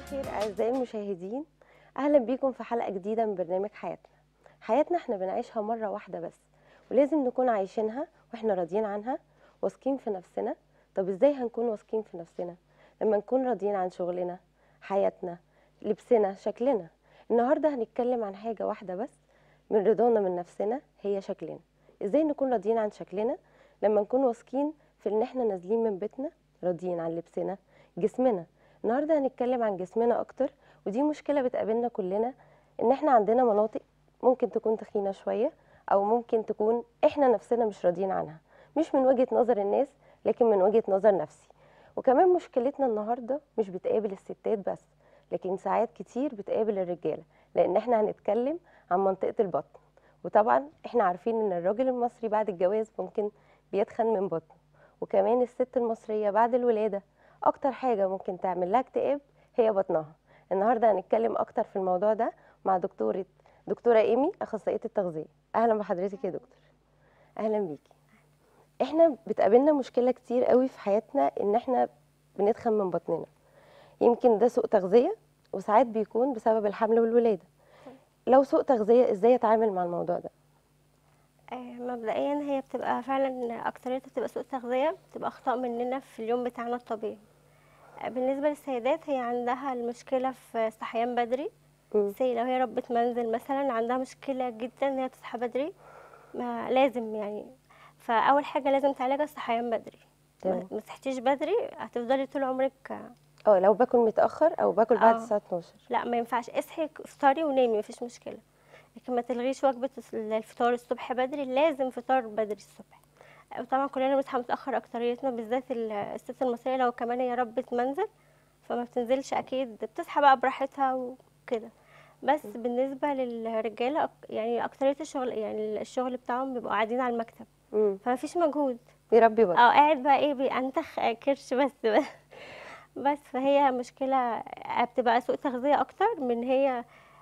الخير أعزائي المشاهدين أهلا بيكم في حلقة جديدة من برنامج حياتنا حياتنا احنا بنعيشها مرة واحدة بس ولازم نكون عايشينها واحنا راضيين عنها واثقين في نفسنا طب ازاي هنكون واثقين في نفسنا لما نكون راضيين عن شغلنا حياتنا لبسنا شكلنا النهاردة هنتكلم عن حاجة واحدة بس من رضانا من نفسنا هي شكلنا ازاي نكون راضيين عن شكلنا لما نكون واثقين في ان احنا نازلين من بيتنا راضيين عن لبسنا جسمنا النهارده هنتكلم عن جسمنا اكتر ودي مشكله بتقابلنا كلنا ان احنا عندنا مناطق ممكن تكون تخينه شويه او ممكن تكون احنا نفسنا مش راضيين عنها مش من وجهه نظر الناس لكن من وجهه نظر نفسي وكمان مشكلتنا النهارده مش بتقابل الستات بس لكن ساعات كتير بتقابل الرجاله لان احنا هنتكلم عن منطقه البطن وطبعا احنا عارفين ان الراجل المصري بعد الجواز ممكن بيتخن من بطنه وكمان الست المصريه بعد الولاده اكتر حاجه ممكن تعمل لها اكتئاب هي بطنها النهارده هنتكلم اكتر في الموضوع ده مع دكتوره دكتوره ايمي اخصائيه التغذيه اهلا بحضرتك يا دكتور اهلا بيكي احنا بتقابلنا مشكله كتير قوي في حياتنا ان احنا بنتخن من بطننا يمكن ده سوء تغذيه وساعات بيكون بسبب الحمل والولاده لو سوء تغذيه ازاي اتعامل مع الموضوع ده آه، مبدئيا هي بتبقى فعلا اكتريتها بتبقى سوء تغذيه بتبقى اخطاء مننا في اليوم بتاعنا الطبيعي آه، بالنسبه للسيدات هي عندها المشكله في الصحيان بدري مم. سي لو هي ربة منزل مثلا عندها مشكله جدا ان هي تصحى بدري ما لازم يعني فاول حاجه لازم تعالجها الصحيان بدري ما تمام. ما صحتيش بدري هتفضلي طول عمرك آه، اه لو باكل متاخر او باكل بعد آه. الساعه 12 لا ما ينفعش اصحي افطري ونامي مفيش مشكله لكن ما تلغيش وجبه الس- الفطار الصبح بدري لازم فطار بدري الصبح طبعا كلنا بنصحى متاخر اكتريتنا بالذات ال- الست المصريه لو كمان هي ربة منزل فما بتنزلش اكيد بتصحى بقى براحتها وكده بس بالنسبه للرجاله أك- يعني اكتريه الشغل يعني الشغل بتاعهم بيبقوا قاعدين على المكتب امم فما فيش مجهود بيربي بطن اه قاعد بقى ايه بينتخ كرش بس بس فهي مشكلة بتبقى سوء تغذية أكتر من هي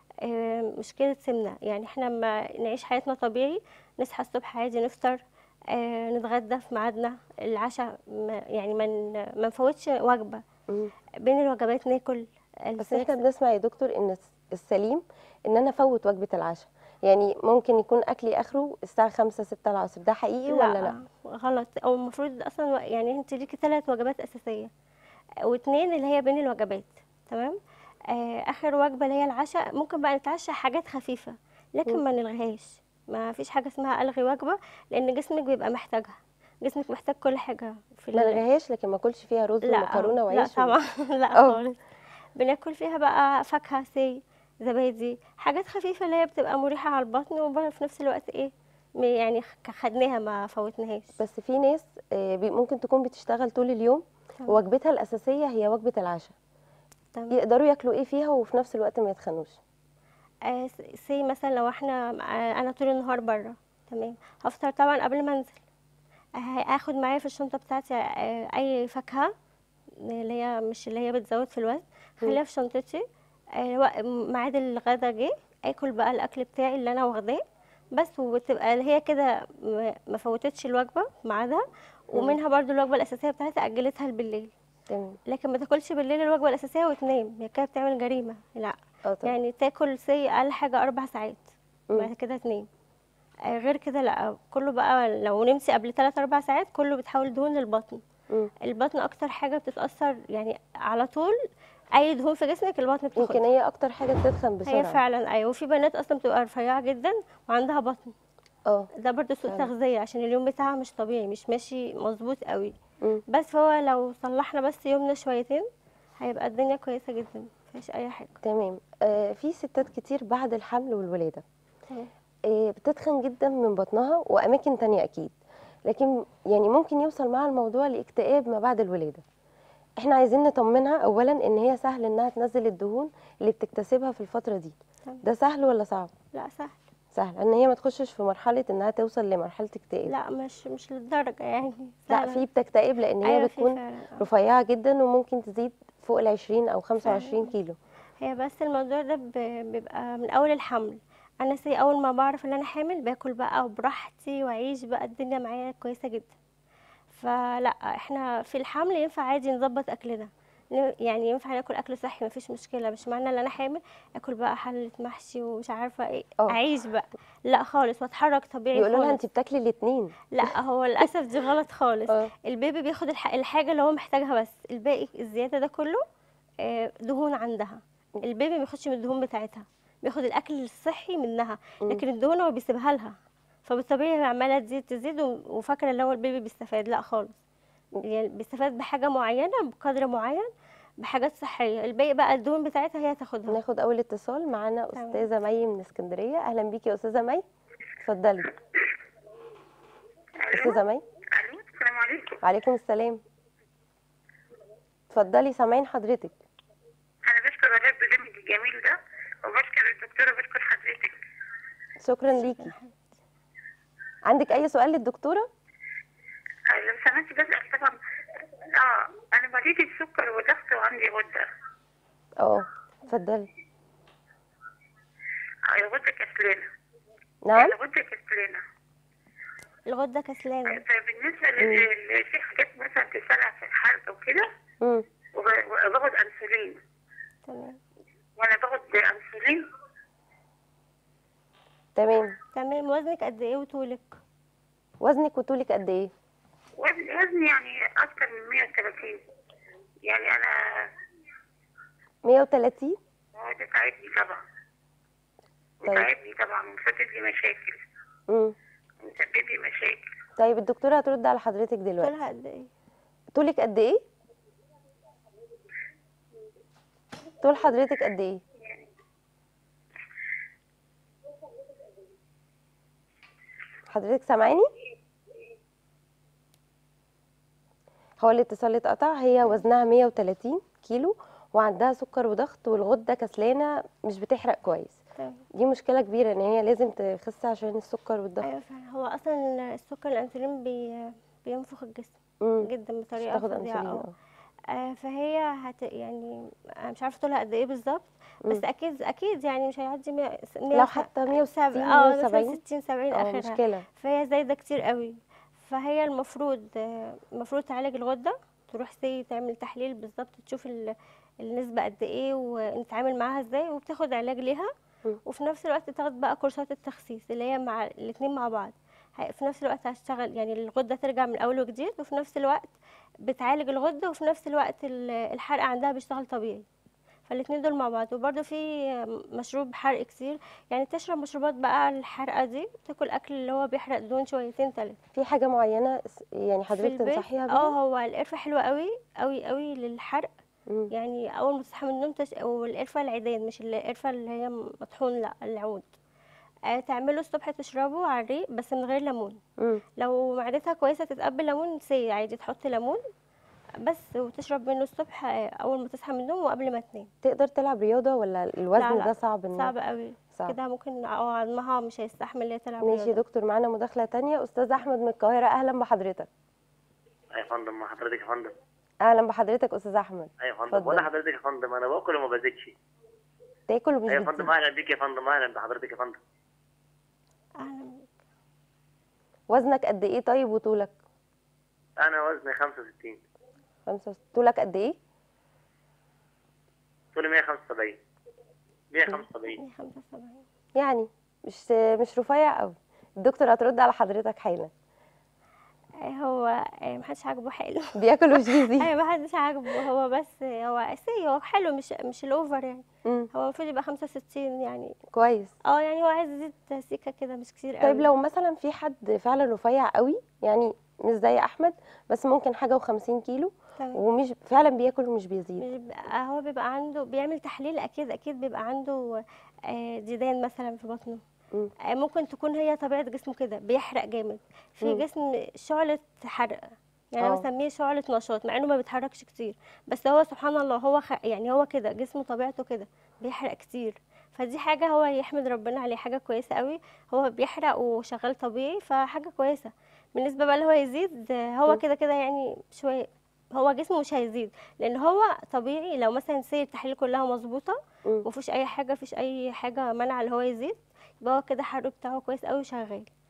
آه، مشكلة سمنة يعني احنا لما نعيش حياتنا طبيعي نصحى الصبح عادي نفطر آه، نتغدى في ميعادنا العشاء ما- يعني ما ن- ما نفوتش وجبة مم. بين الوجبات ناكل بس احنا بنسمع يا دكتور ان الس- السليم ان انا افوت وجبه العشاء يعني ممكن يكون اكلي اخره الساعه 5 6 العصر ده حقيقي ولا لا غلط او المفروض اصلا و- يعني انت ليكي ثلاث وجبات اساسيه واثنين اللي هي بين الوجبات تمام آه اخر وجبه اللي هي العشاء ممكن بقى نتعشى حاجات خفيفه لكن مم. ما نلغيهاش ما فيش حاجه اسمها الغي وجبه لان جسمك بيبقى محتاجها جسمك محتاج كل حاجه في ما ال- الغيهاش لكن ما اكلش فيها رز لا ومكرونه لا وعيش و- طبعا لا أه. خالص بناكل فيها بقى فاكهه سي زبادي حاجات خفيفه اللي هي بتبقى مريحه على البطن وفي نفس الوقت ايه م- يعني خ- خدناها ما فوتناهاش بس في ناس آه، بي- ممكن تكون بتشتغل طول اليوم تمام. ووجبتها الاساسيه هي وجبه العشاء تمام يقدروا ياكلوا ايه فيها وفي نفس الوقت ما يتخنوش آه، سي مثلا لو احنا آه، انا طول النهار بره تمام هفطر طبعا قبل ما انزل آه، هاخد معايا في الشنطه بتاعتي آه، اي فاكهه اللي هي مش اللي هي بتزود في الوزن خليها في شنطتي آه، وق- ميعاد الغدا جه اكل بقى الاكل بتاعي اللي انا واخداه بس وتبقى اللي هي كده م- ما فوتتش الوجبه ميعادها ومنها برضو الوجبه الاساسيه بتاعتي اجلتها بالليل تمام لكن ما تاكلش بالليل الوجبه الاساسيه وتنام هي كده بتعمل جريمه لا اه طبعا يعني تاكل سي اقل حاجه اربع ساعات مم. بعد كده تنام آه، غير كده لا كله بقى لو نمسي قبل 3 4 ساعات كله بتحول دهون للبطن مم. البطن اكتر حاجه بتتاثر يعني على طول اي دهون في جسمك البطن يمكن بتاخدها هي اكتر حاجه بتتخن بسرعه هي فعلا ايوه وفي بنات اصلا بتبقى رفيعه جدا وعندها بطن اه ده برضه سوء فعلا. تغذيه عشان اليوم بتاعها مش طبيعي مش ماشي مظبوط قوي مم. بس هو لو صلحنا بس يومنا شويتين هيبقى الدنيا كويسه جدا مفيش اي حاجه تمام آه في ستات كتير بعد الحمل والولاده تمام. آه بتتخن جدا من بطنها واماكن تانية اكيد لكن يعني ممكن يوصل معاها الموضوع لاكتئاب ما بعد الولاده احنا عايزين نطمنها اولا ان هي سهل انها تنزل الدهون اللي بتكتسبها في الفتره دي تمام. ده سهل ولا صعب لا سهل سهل ان هي ما تخشش في مرحله انها توصل لمرحله اكتئاب لا مش مش للدرجة يعني لا سهلة. في بتكتئب لان هي أيوة في بتكون فعلا آه. رفيعه جدا وممكن تزيد فوق ال 20 او 25 فعلا. كيلو هي بس الموضوع ده ب- بيبقى من أول الحمل أنا سي أول ما بعرف إن أنا حامل باكل بقى وبراحتي وأعيش بقى الدنيا معايا كويسة جدا فلا احنا في الحمل ينفع عادي نظبط أكلنا ن- يعني ينفع ناكل اكل صحي مفيش مشكله مش معنى ان انا حامل اكل بقى حله محشي ومش عارفه ايه اه. اعيش بقى لا خالص واتحرك طبيعي يقولوا لها خالص انت بتاكلي الاثنين لا هو للاسف دي غلط خالص اه. البيبي بياخد الح- الحاجه اللي هو محتاجها بس الباقي الزياده ده كله آه، دهون عندها البيبي ما بياخدش من الدهون بتاعتها بياخد الاكل الصحي منها لكن الدهون هو بيسيبها لها فبالطبيعي هي عماله تزيد تزيد و- وفاكره ان هو البيبي بيستفاد لا خالص يعني بيستفاد بحاجه معينه بقدر معين بحاجات صحيه الباقي بقى الدهون بتاعتها هي تاخدها ناخد اول اتصال معانا تمام. استاذه مي من اسكندريه اهلا بيكي يا استاذه مي اتفضلي استاذه مي الو السلام عليكم وعليكم السلام اتفضلي سامعين حضرتك انا بشكر والله البرنامج الجميل ده وبشكر الدكتوره بشكر حضرتك شكرا ليكي عندك اي سؤال للدكتوره آه، لو سمحتي بس طبعا اه انا مريضة السكر وضغط وعندي غده اه اتفضلي آه، الغده كسلانه نعم الغده كسلانه الغده كسلانه فبالنسبه لل لل- في حاجات مثلا تسرع في الحرق وكده امم وب- وباخد انسولين تمام وانا باخد انسولين تمام تمام وزنك قد ايه وطولك وزنك وطولك قد ايه وزن وزني يعني اكتر من 130 يعني انا 130 هو ده تعبني طبعا طيب. تعبني طبعا مسبب لي مشاكل امم مسبب لي مشاكل طيب الدكتوره هترد على حضرتك دلوقتي طولها قد ايه طولك قد ايه طول حضرتك قد ايه حضرتك سامعاني هو الاتصال اتقطع هي وزنها 130 كيلو وعندها سكر وضغط والغده كسلانه مش بتحرق كويس تمام دي مشكله كبيره ان هي لازم تخس عشان السكر والضغط ايوه فعلا هو اصلا السكر الانسولين بي بينفخ الجسم امم جدا بطريقه تاخد فظيعه انسولين اه اه آه، فهي هت يعني أنا مش عارفه طولها قد ايه بالظبط بس مم. اكيد اكيد يعني مش هيعدي 100 لو حتى 160 اه مثلا 170 60 70 اه اخرها مشكله فهي زايده كتير قوي فهي المفروض آه، المفروض تعالج الغده تروح سي تعمل تحليل بالظبط تشوف ال- النسبه قد ايه ونتعامل معاها ازاي وبتاخد علاج ليها مم. وفي نفس الوقت تاخد بقى كورسات التخسيس اللي هي مع الاتنين مع بعض هي- في نفس الوقت هتشتغل يعني الغده ترجع من اول وجديد وفي نفس الوقت بتعالج الغده وفي نفس الوقت ال- الحرق عندها بيشتغل طبيعي فالاتنين دول مع بعض وبرده في مشروب حرق كتير يعني تشرب مشروبات بقى الحرقه دي تاكل اكل اللي هو بيحرق دهون شويتين تلاتة في حاجه معينه س- يعني في حضرتك البيت تنصحيها اه بيها هو القرفه حلوه قوي قوي قوي للحرق مم. يعني اول ما تصحى من النوم تش... والقرفه العيدان مش القرفه اللي هي مطحون لا العود آه تعمله الصبح تشربه على الريق بس من غير ليمون مم. لو معدتها كويسه تتقبل ليمون سي عادي تحط ليمون بس وتشرب منه الصبح آه، اول ما تصحى من النوم وقبل ما تنام تقدر تلعب رياضه ولا الوزن لا، لا، ده صعب إن صعب قوي صعب. كده ممكن اه عظمها مش هيستحمل ان هي تلعب ماشي يا رياضة. دكتور معانا مداخله تانية استاذ احمد من القاهره اهلا بحضرتك يا فندم مع حضرتك يا فندم اهلا بحضرتك استاذ احمد ايوه يا فندم اتفضل. ولا حضرتك يا فندم انا باكل وما بزيدش تاكل ومش ايوه يا فندم بتزيد اهلا بيك يا فندم اهلا بحضرتك يا فندم اهلا بيك. وزنك قد ايه طيب وطولك انا وزني 65 خمسة طولك قد ايه طولي 175 175 175 يعني مش مش رفيع قوي الدكتور هترد على حضرتك حالا آه، هو آه، محدش عاجبه حلو بياكل ومش بيزيد ايوه محدش عاجبه هو بس هو اساسي هو حلو مش مش الاوفر يعني مم. هو المفروض يبقى 65 يعني كويس اه يعني هو عايز يزيد سيكه كده مش كتير قوي طيب لو مثلا في حد فعلا رفيع قوي يعني مش زي احمد بس ممكن حاجه و50 كيلو تمام. ومش فعلا بياكل ومش بيزيد بيبقى هو بيبقى عنده بيعمل تحليل اكيد اكيد بيبقى عنده آه، ديدان مثلا في بطنه مم. آه، ممكن تكون هي طبيعه جسمه كده بيحرق جامد في مم. جسم شعله حرق يعني انا آه. بسميه شعله نشاط مع انه ما بيتحركش كتير بس هو سبحان الله هو خ... يعني هو كده جسمه طبيعته كده بيحرق كتير فدي حاجه هو يحمد ربنا عليه حاجه كويسه قوي هو بيحرق وشغال طبيعي فحاجه كويسه بالنسبه بقى اللي هو يزيد آه، هو مم. كده كده يعني شويه هو جسمه مش هيزيد لان هو طبيعي لو مثلا سير التحاليل كلها مظبوطه مم. مفيش اي حاجه مفيش اي حاجه منع اللي هو يزيد يبقى هو كده الحرق بتاعه كويس قوي وشغال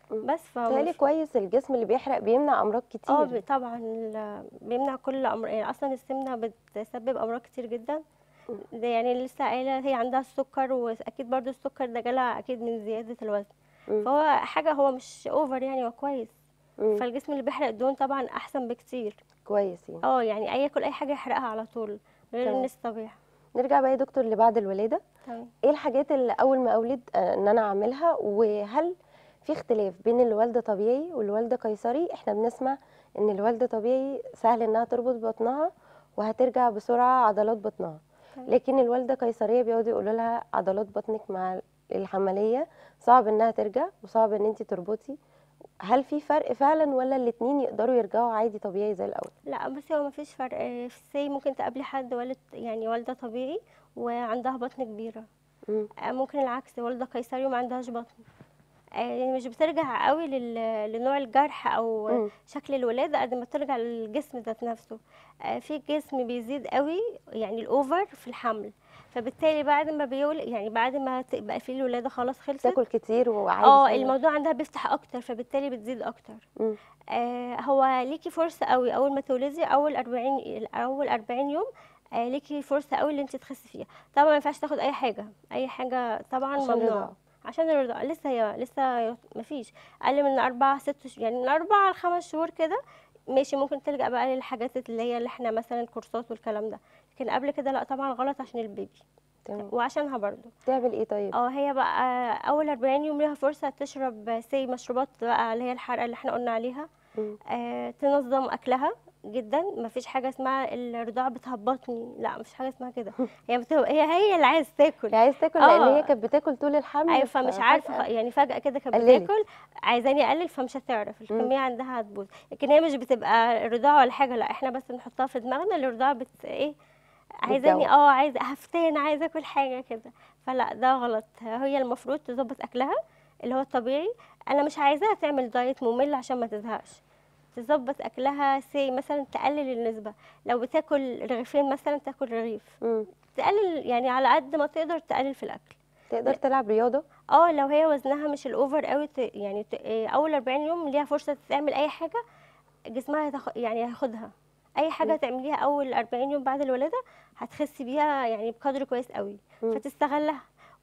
مم. بس ف بيتهيألي كويس الجسم اللي بيحرق بيمنع امراض كتير اه ب- طبعا ال- بيمنع كل الامراض يعني اصلا السمنه بتسبب امراض كتير جدا ده يعني لسه قايله هي عندها السكر واكيد برضو السكر ده جالها اكيد من زياده الوزن مم. فهو حاجه هو مش اوفر يعني هو كويس مم. فالجسم اللي بيحرق الدهون طبعا احسن بكتير كويس يعني اه يعني اي ياكل اي حاجه يحرقها على طول غير تمام. الناس الطبيعي نرجع بقى يا دكتور لبعد الولاده تمام ايه الحاجات اللي اول ما اولد آه، ان انا اعملها وهل في اختلاف بين الوالده طبيعي والوالده قيصري احنا بنسمع ان الوالده طبيعي سهل انها تربط بطنها وهترجع بسرعه عضلات بطنها تمام. لكن الوالده قيصريه بيقعدوا يقولوا لها عضلات بطنك مع الحمليه صعب انها ترجع وصعب ان انت تربطي هل في فرق فعلا ولا الاتنين يقدروا يرجعوا عادي طبيعي زي الاول لا بصي هو مفيش فرق آه، في سي ممكن تقابلي حد والد يعني والده طبيعي وعندها بطن كبيره مم. آه، ممكن العكس والده قيصري وما عندهاش بطن آه، يعني مش بترجع قوي لل- لنوع الجرح او مم. شكل الولاده قد ما بترجع للجسم ذات نفسه آه، في جسم بيزيد قوي يعني الاوفر في الحمل فبالتالي بعد ما بيول يعني بعد ما تبقى في الولاده خلاص خلصت تاكل كتير وعايزه اه الموضوع عندها بيفتح اكتر فبالتالي بتزيد اكتر مم. آه هو ليكي فرصه قوي اول ما تولدي اول 40 اول 40 يوم آه ليكي فرصه قوي اللي انت تخسي فيها طبعا ما ينفعش تاخد اي حاجه اي حاجه طبعا عشان ممنوع الرضاعة. عشان الرضاعه لسه هي لسه ما فيش اقل من اربع ست شهور يعني من اربع لخمس شهور كده ماشي ممكن تلجأ بقى للحاجات اللي هي اللي احنا مثلا الكورسات والكلام ده لكن قبل كده لا طبعا غلط عشان البيبي تمام وعشانها برضو تعمل ايه طيب اه هي بقى اول 40 يوم ليها فرصه تشرب سي مشروبات بقى اللي هي الحرقه اللي احنا قلنا عليها مم. آه تنظم اكلها جدا مفيش حاجه اسمها الرضاعه بتهبطني لا مفيش حاجه اسمها كده هي بتو... هي هي اللي عايز تاكل هي عايز تاكل لان آه. هي كانت بتاكل طول الحمل ايوه فمش عارفه ففجأة- خ- يعني فجاه كده كانت قللت. بتاكل عايزاني اقلل فمش هتعرف الكميه عندها هتبوظ لكن هي مش بتبقى رضاعه ولا حاجه لا احنا بس نحطها في دماغنا الرضاعه بت ايه عايزاني بتجوع. اه عايزه هفتان عايزه اكل حاجه كده فلا ده غلط هي المفروض تظبط اكلها اللي هو الطبيعي انا مش عايزاها تعمل دايت ممل عشان ما تزهقش تظبط اكلها سي مثلا تقلل النسبه لو بتاكل رغيفين مثلا تاكل رغيف مم. تقلل يعني على قد ما تقدر تقلل في الاكل تقدر تلعب رياضه اه لو هي وزنها مش الاوفر قوي ت- يعني ت- إيه، اول 40 يوم ليها فرصه تعمل اي حاجه جسمها هتاخ... يعني هياخدها اي حاجه مم. تعمليها اول 40 يوم بعد الولاده هتخسي بيها يعني بقدر كويس قوي مم. فتستغلها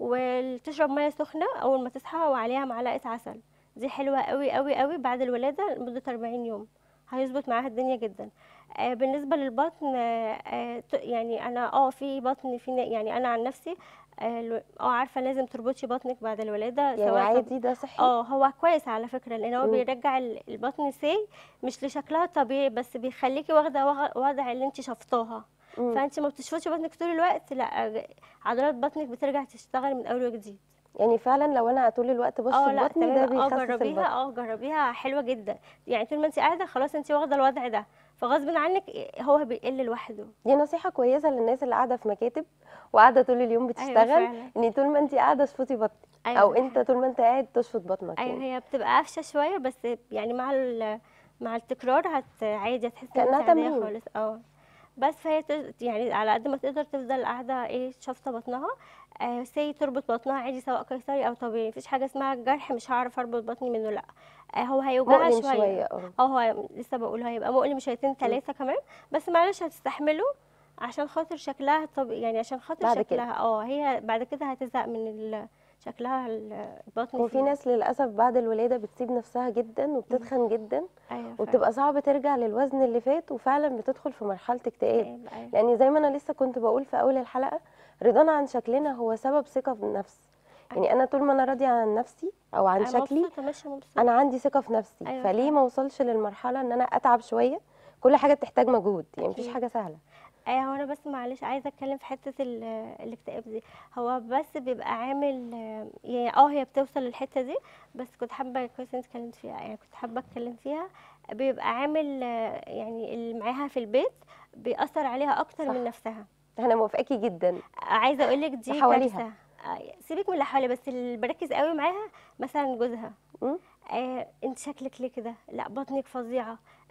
وتشرب ميه سخنه اول ما تصحى وعليها معلقه عسل دي حلوه قوي قوي قوي بعد الولاده لمده 40 يوم هيظبط معاها الدنيا جدا آه بالنسبه للبطن آه آه ت- يعني انا اه في بطن في نا- يعني انا عن نفسي اه الو- اه عارفه لازم تربطي بطنك بعد الولاده يعني سواء طب- عادي ده صحي اه هو كويس على فكره لان هو مم. بيرجع ال- البطن سي مش لشكلها الطبيعي بس بيخليكي واخده وغ- وضع اللي انت شفطاها مم. فانت ما بتشفطش بطنك طول الوقت لا ج- عضلات بطنك بترجع تشتغل من اول وجديد يعني فعلا لو انا طول الوقت بشفط اه لا بطني ده تمام اه بيخسس جربيها البطن اه جربيها حلوه جدا يعني طول ما انت قاعده خلاص انت واخده الوضع ده فغصب عنك هو بيقل لوحده دي نصيحه كويسه للناس اللي قاعده في مكاتب وقاعده طول اليوم بتشتغل فعلا. ان طول ما انت قاعده اشفطي بطنك أيوة او دي انت طول ما انت قاعد تشفط بطنك ايوه يعني هي بتبقى قافشه شويه بس يعني مع ال- مع التكرار هت عادي هتحسي ان كأنها انت عاديه تمرين. خالص اه بس فهي تز- يعني على قد ما تقدر تفضل قاعده ايه شافطه بطنها آه سي تربط بطنها عادي سواء قيصري او طبيعي مفيش حاجه اسمها الجرح مش هعرف اربط بطني منه لا آه هو هيوجعها مؤلم شويه, شويه اه اه هو لسه بقول هيبقى مؤلم شويتين ثلاثه كمان بس معلش هتستحمله عشان خاطر شكلها طب يعني عشان خاطر بعد كده. شكلها اه هي بعد كده هتزهق من ال- شكلها ال- البطن وفي فيه. ناس للاسف بعد الولاده بتسيب نفسها جدا وبتتخن جدا ايوه فعلا. وبتبقى صعب ترجع للوزن اللي فات وفعلا بتدخل في مرحله اكتئاب أيوة، أيوة. يعني زي ما انا لسه كنت بقول في اول الحلقه رضانا عن شكلنا هو سبب ثقه في النفس يعني انا طول ما انا راضيه عن نفسي او عن أنا شكلي مبسوطة ماشية مبسوطة انا عندي ثقه في نفسي أيوة فليه فعلا. ما اوصلش للمرحله ان انا اتعب شويه كل حاجه بتحتاج مجهود يعني مفيش أكيد. حاجه سهله ايوه هو انا بس معلش عايزه اتكلم في حته ال- الاكتئاب دي هو بس بيبقى عامل آه، يعني اه هي بتوصل للحته دي بس كنت حابه كويس انت اتكلمت فيها يعني كنت حابه اتكلم فيها بيبقى عامل آه، يعني اللي معاها في البيت بيأثر عليها اكتر صح. من نفسها انا موافقاكي جدا عايزه اقول لك دي وحواليها. كارثه آه، سيبك من اللي حواليها بس اللي بركز قوي معاها مثلا جوزها مم. آه انت شكلك ليه كده لا بطنك فظيعه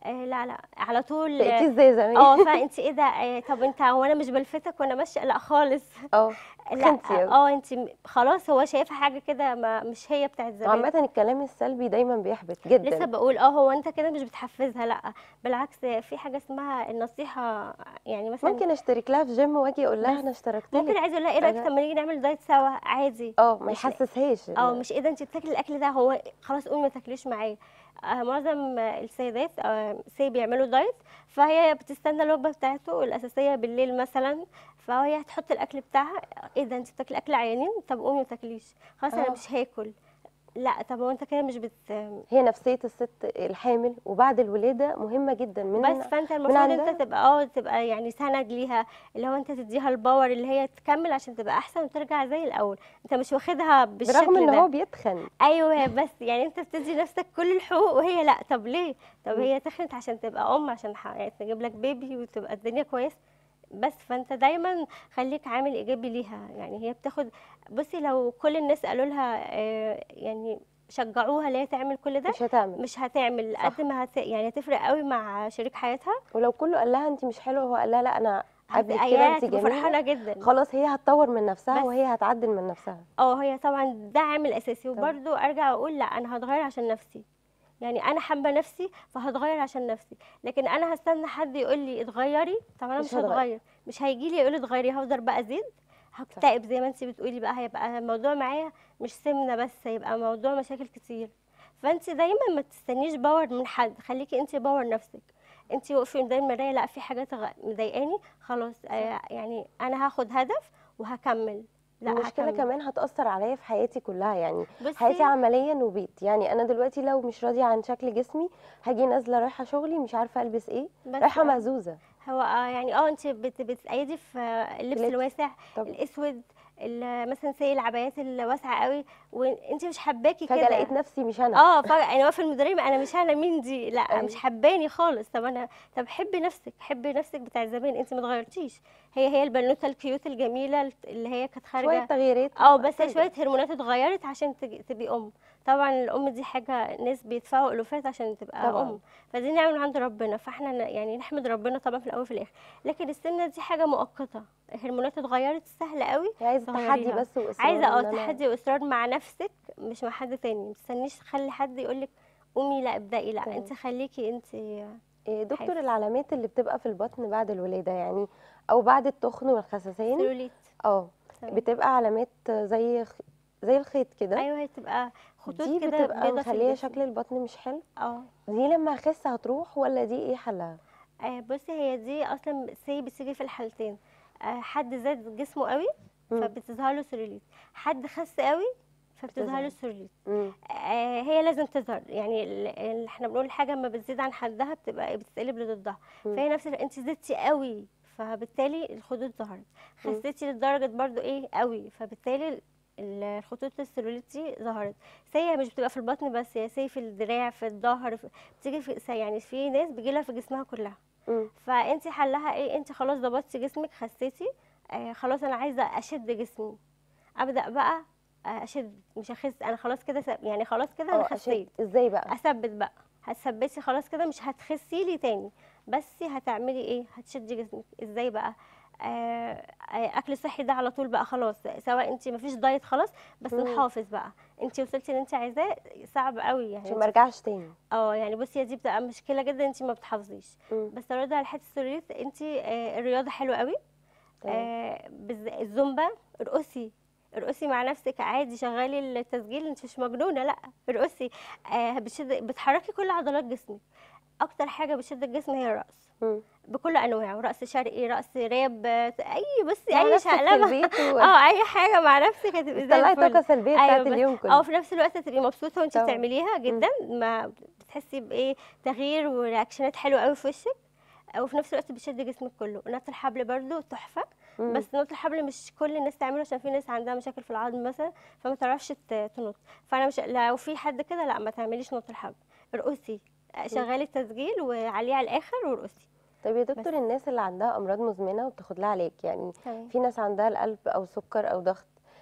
آه لا لا على طول بقيتي زي زمان اه فانت ايه ده آه طب انت هو انا مش بلفتك وانا ماشيه لا خالص اه لا تخنتي أوي. اه انت م- خلاص هو شايفها حاجه كده ما مش هي بتاعت زمان عامة الكلام السلبي دايما بيحبط جدا لسه بقول اه هو انت كده مش بتحفزها لا بالعكس في حاجه اسمها النصيحه يعني مثلا ممكن اشترك لها في جيم واجي اقول لها بس انا اشتركت ممكن لك عايزه اقول لها ايه رايك أنا- طب ما نيجي نعمل دايت سوا عادي اه ما مش- يحسسهاش اه إن- مش ايه ده انت بتاكلي الاكل ده هو خلاص قومي ما تاكليش معايا آه معظم آه، السيدات آه سي بيعملوا دايت فهي بتستنى الوجبه بتاعته الاساسيه بالليل مثلا فهي هتحط الاكل بتاعها ايه ده انت بتاكلي اكل عيانين طب قومي ما تاكليش خلاص انا اه. مش هاكل لا طب هو انت كده مش بت هي نفسية الست الحامل وبعد الولادة مهمة جدا من بس فانت المفروض عندها؟ انت تبقى اه تبقى يعني سند ليها اللي هو انت تديها الباور اللي هي تكمل عشان تبقى احسن وترجع زي الاول انت مش واخدها بالشكل برغم ان ده هو بيتخن ايوه بس يعني انت بتدي نفسك كل الحقوق وهي لا طب ليه طب مم. هي تخنت عشان تبقى ام عشان ح- يعني تجيب لك بيبي وتبقى الدنيا كويس بس فانت دايما خليك عامل ايجابي ليها يعني هي بتاخد بصي لو كل الناس قالوا لها آه، يعني شجعوها اللي هي تعمل كل ده مش هتعمل مش هتعمل صح. قد ما هت... يعني هتفرق قوي مع شريك حياتها ولو كله قال لها انت مش حلوه هو قال لها لا انا قبل كده هتبقى انت تبقى جميله فرحانه جدا خلاص هي هتطور من نفسها بس. وهي هتعدل من نفسها اه هي طبعا ده عامل اساسي وبرده ارجع اقول لا انا هتغير عشان نفسي يعني انا حابه نفسي فهتغير عشان نفسي لكن انا هستنى حد يقول لي اتغيري طب انا مش مش هتغير. هتغير مش هيجي لي يقول لي اتغيري هفضل بقى ازيد هكتئب زي ما انت بتقولي بقى هيبقى الموضوع معايا مش سمنه بس هيبقى موضوع مشاكل كتير فانت دايما ما تستنيش باور من حد خليكي انت باور نفسك انت وقفي قدام المرايه لا في حاجات غ- مضايقاني خلاص آه يعني انا هاخد هدف وهكمل لا المشكله هكمل. كمان هتاثر عليا في حياتي كلها يعني بصي حياتي عمليا وبيت يعني انا دلوقتي لو مش راضيه عن شكل جسمي هاجي نازله رايحه شغلي مش عارفه البس ايه بس رايحه آه. مهزوزه هو اه يعني اه انت بت بتأيدي في آه، اللبس اللبس. الواسع طب الاسود ال- مثلا زي العبايات الواسعه قوي وانت مش حباكي فجاه كده لقيت نفسي مش انا اه فجاه انا واقفه المدرب انا مش انا مين دي لا أيوة. مش حباني خالص طب انا طب حبي نفسك حبي نفسك بتاع زمان انت ما اتغيرتيش هي هي البنوته الكيوت الجميله اللي هي كانت شويه خارجه تغييرات اه بس هي هترجع. شويه هرمونات اتغيرت عشان تج- تبقي ام طبعا الام دي حاجه ناس بيدفعوا الوفات عشان تبقى طبعاً. ام فدي نعمه من عند ربنا فاحنا ن- يعني نحمد ربنا طبعا في الاول وفي الاخر لكن السمنه دي حاجه مؤقته الهرمونات اتغيرت سهل قوي هي عايزه تحدي تغيريها. بس واصرار عايزه اه إن أنا- تحدي واصرار مع نفسك مش مع حد تاني ما تستنيش تخلي حد يقولك قومي لا ابدأي لا تمام. انت خليكي انت إيه دكتور حافز. العلامات اللي بتبقى في البطن بعد الولاده يعني او بعد التخن والخساسين سيلوليت اه تمام. بتبقى علامات زي خ- زي الخيط كده ايوه هي تبقى خطوط دي كده بتبقى بيضة في مخليه الجسم. شكل البطن مش حلو اه دي لما اخس هتروح ولا دي ايه حلها آه، بصي هي دي اصلا سي بتيجي في الحالتين آه، حد زاد جسمه قوي مم. فبتظهر له سيلوليت حد خس قوي فبتظهر بتظهر. له سيلوليت مم. آه، هي لازم تظهر يعني ال- ال- احنا بنقول الحاجه لما بتزيد عن حدها بتبقى بتتقلب لضدها مم. فهي نفس ال- انت زدتي قوي فبالتالي الخدود ظهرت مم. خسيتي لدرجه برضو ايه قوي فبالتالي ال- ال- الخطوط السيلوليت دي ظهرت سي مش بتبقى في البطن بس هي سي في الدراع في الظهر في- بتيجي في سي يعني في ناس بيجيلها في جسمها كلها مم. فانت حلها ايه انت خلاص ضبطتي جسمك خسيتي آه خلاص انا عايزه اشد جسمي ابدا بقى آه، اشد مش اخس انا خلاص كده س- يعني خلاص كده انا اه خسيت أشد. ازاي بقى اثبت بقى هتثبتي خلاص كده مش هتخسي لي تاني بس هتعملي ايه هتشدي جسمك ازاي بقى آه آه، اكل صحي ده على طول بقى خلاص سواء انت مفيش دايت خلاص بس مم. نحافظ بقى انت وصلتي اللي انت عايزاه صعب قوي يعني عشان ما ارجعش تاني اه يعني بصي هي دي بتبقى مشكله جدا انت ما بتحافظيش مم. بس ارد على حته السوليت انت آه الرياضه حلوه قوي تمام. آه بز- الزومبا ارقصي ارقصي مع نفسك عادي شغلي التسجيل انت مش مجنونه لا ارقصي آه بتشد بتحركي كل عضلات جسمك اكتر حاجه بتشد الجسم هي الرقص مم. بكل انواعه رقص شرقي رقص راب آه، اي بصي مع اي نفسك في شقلبه البيت و... اه اي حاجه مع نفسك هتبقي زي طلعي الفل طاقه سلبيه أيوة بتاعت بس- اليوم اه كله في نفس الوقت تبقي مبسوطه وانت طبعا. بتعمليها جدا ما بتحسي بايه تغيير ورياكشنات حلوه قوي في وشك وفي نفس الوقت بتشد جسمك كله نط الحبل برضو تحفه مم. بس نط الحبل مش كل الناس تعمله عشان في ناس عندها مشاكل في العظم مثلا فما تعرفش ت- تنط فانا مش لو في حد كده لا ما تعمليش نط الحبل ارقصي شغلي التسجيل وعليه على الاخر وارقصي طب يا دكتور الناس اللي عندها امراض مزمنه وبتاخد لها علاج يعني تمام في ناس عندها القلب او سكر او ضغط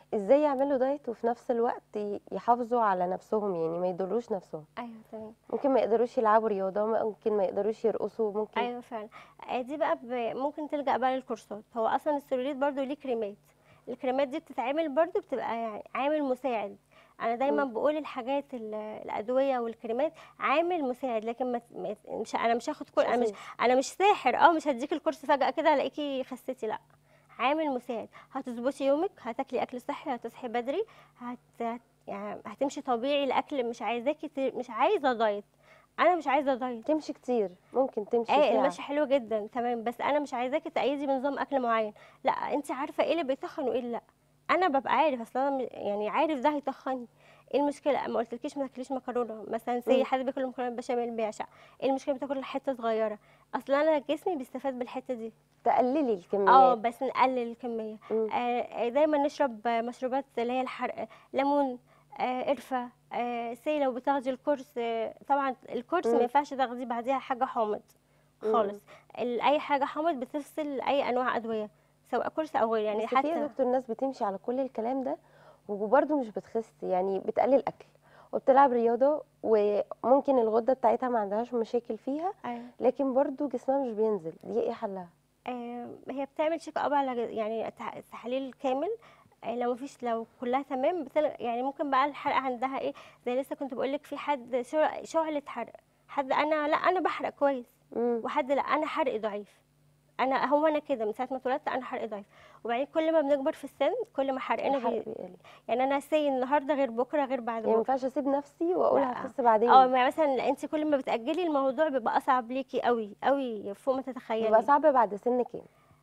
ازاي يعملوا دايت وفي نفس الوقت ي- يحافظوا على نفسهم يعني ما يضروش نفسهم ايوه تمام ممكن ما يقدروش يلعبوا رياضة ممكن ما يقدروش يرقصوا ممكن ايوه فعلا آه، دي بقى ب... ممكن تلجأ بقى للكورسات هو اصلا السلوليت برضو ليه كريمات الكريمات دي بتتعمل برضو بتبقى يعني عامل مساعد انا دايما مم. بقول الحاجات ال- الادويه والكريمات عامل مساعد لكن ما... ما- مش انا مش هاخد كل انا مش أساسي. انا مش ساحر اه مش هديك الكورس فجاه كده الاقيكي خسيتي لا عامل مساعد هتظبطي يومك هتاكلي اكل صحي هتصحي بدري هت... هت... يعني هتمشي طبيعي الاكل مش عايزاكي ت... مش عايزه دايت انا مش عايزه دايت تمشي كتير ممكن تمشي ايه ساعة المشي حلو جدا تمام بس انا مش عايزاكي تأيدي بنظام اكل معين لا انت عارفه ايه اللي بيتخن وايه اللي لا انا ببقى عارف اصل انا م- يعني عارف ده هيتخني ايه المشكله ما قلتلكيش ما تاكليش مكرونه مثلا سي مم. حد بياكل مكرونه بشاميل بيعشق ايه المشكله بتاكل حته صغيره اصل انا جسمي بيستفاد بالحته دي تقللي اه الكميات بس نقلل الكميه مم. آه دايما نشرب آه، مشروبات اللي هي الحرق ليمون آه قرفه آه سي لو بتاخدي الكورس آه طبعا الكورس مم. ما ينفعش تاخدي بعديها حاجه حامض مم. خالص ال- اي حاجه حامض بتفصل اي انواع ادويه سواء كورس او غير يعني بس في يا حتى دكتور ناس بتمشي على كل الكلام ده وبرضه مش بتخس يعني بتقلل اكل وبتلعب رياضة وممكن الغدة بتاعتها ما عندهاش مشاكل فيها أيوة. لكن برضه جسمها مش بينزل دي ايه حلها آه هي بتعمل تشيك اب على ج- يعني تح- تحليل كامل آه لو مفيش لو كلها تمام بتل... يعني ممكن بقى الحرق عندها ايه زي لسه كنت بقولك في حد شع- شعلة حرق حد انا لا انا بحرق كويس مم. وحد لا انا حرقي ضعيف انا هو انا كده من ساعه ما اتولدت انا حرقي ضعيف وبعدين كل ما بنكبر في السن كل ما حرقنا الحرق بي... بيقل يعني انا سي النهارده غير بكره غير بعد يعني ما بكره ينفعش اسيب نفسي واقول لا. هخس بعدين اه يعني مثلا انت كل ما بتاجلي الموضوع بيبقى اصعب ليكي قوي قوي فوق ما بيبقى تتخيلي صعب بعد سن كام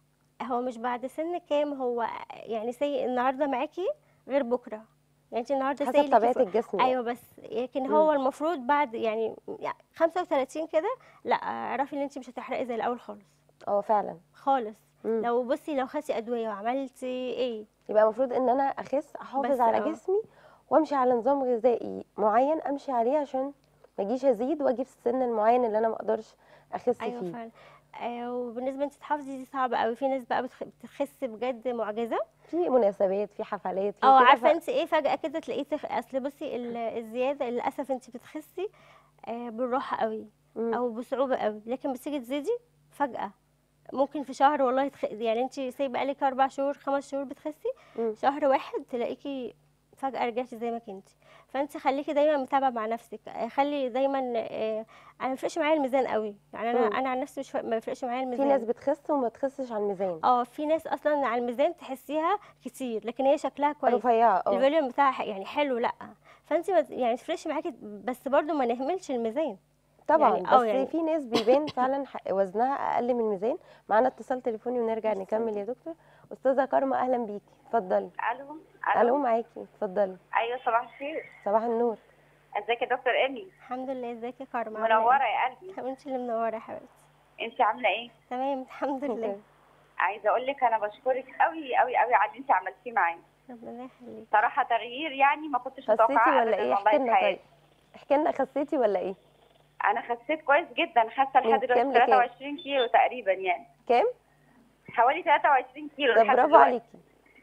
هو مش بعد سن كام هو يعني سي النهارده معاكي غير بكره يعني انت النهارده سي حسب ليكي طبيعة فوق- الجسم يعني. ايوه بس لكن مم. هو المفروض بعد يعني يعني 35 كده لا اعرفي ان انت مش هتحرقي زي الاول خالص اه فعلا خالص مم. لو بصي لو خدتي ادويه وعملتي ايه يبقى المفروض ان انا اخس احافظ بس على اه. جسمي وامشي على نظام غذائي معين امشي عليه عشان ما اجيش ازيد واجي في السن المعين اللي انا ما اقدرش اخس ايوه فيه فعلا آه وبالنسبه انت تحافظي دي صعبه قوي في ناس بقى بتخ- بتخس بجد معجزه في مناسبات في حفلات في اه كده عارفه ف- انت ايه فجاه كده تلاقيه تخ... اصل بصي ال- الزياده للاسف انت بتخسي آه بالراحه قوي مم. او بصعوبه قوي لكن بتيجي تزيدي فجاه ممكن في شهر والله تخ... يعني انت سايبه بقالك اربع شهور خمس شهور بتخسي مم. شهر واحد تلاقيكي فجاه رجعتي زي ما كنتي فانت خليكي دايما متابعه مع نفسك آه، خلي دايما آه، انا ما بيفرقش معايا الميزان قوي يعني انا مم. انا عن نفسي مش ف- ما بيفرقش معايا في الميزان ناس بتخس وما تخسش على الميزان اه في ناس اصلا على الميزان تحسيها كتير لكن هي شكلها كويس رفيعه اه الفوليوم بتاعها ح- يعني حلو لا فانت ما- يعني ما تفرقش معاكي بس برضو ما نهملش الميزان طبعا يعني اه بس يعني- في ناس بيبان فعلا ح- وزنها اقل من الميزان معانا اتصال تليفوني ونرجع ماشي. نكمل يا دكتور استاذه كارما اهلا بيكي اتفضلي الو الو معاكي اتفضلي ايوه صباح الخير صباح النور ازيك يا دكتور ايمي الحمد لله ازيك يا كارما عاملة منوره يا قلبي ايه؟ انت اللي منوره يا حبيبتي انت عامله ايه تمام الحمد لله عايزه اقول لك انا بشكرك قوي قوي قوي على اللي انت عملتيه معايا ربنا يخليك صراحه تغيير يعني ما كنتش خسيتي متوقعه ولا أبداً ايه والله احكي في لنا طيب حياتي. احكي لنا خسيتي ولا ايه انا خسيت كويس جدا خاسه من لحد كام دلوقتي لكام؟ 23 كيلو تقريبا يعني كام حوالي 23 كيلو ده لحد برافو دلوقتي. عليكي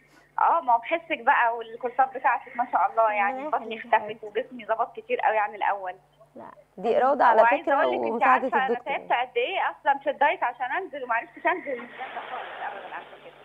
اه ما هو بحسك بقى والكورسات بتاعتك ما شاء الله يعني ربنا بطني يخليك يا اختفت حبيبتي. وجسمي ظبط كتير قوي عن الاول لا دي اراده على وعايزه فكره اقول لك انت ومساعده عارفه انا الدكتور تعبت قد ايه اصلا في الدايت عشان انزل وما عرفتش انزل مش جامده خالص ابدا عشان كده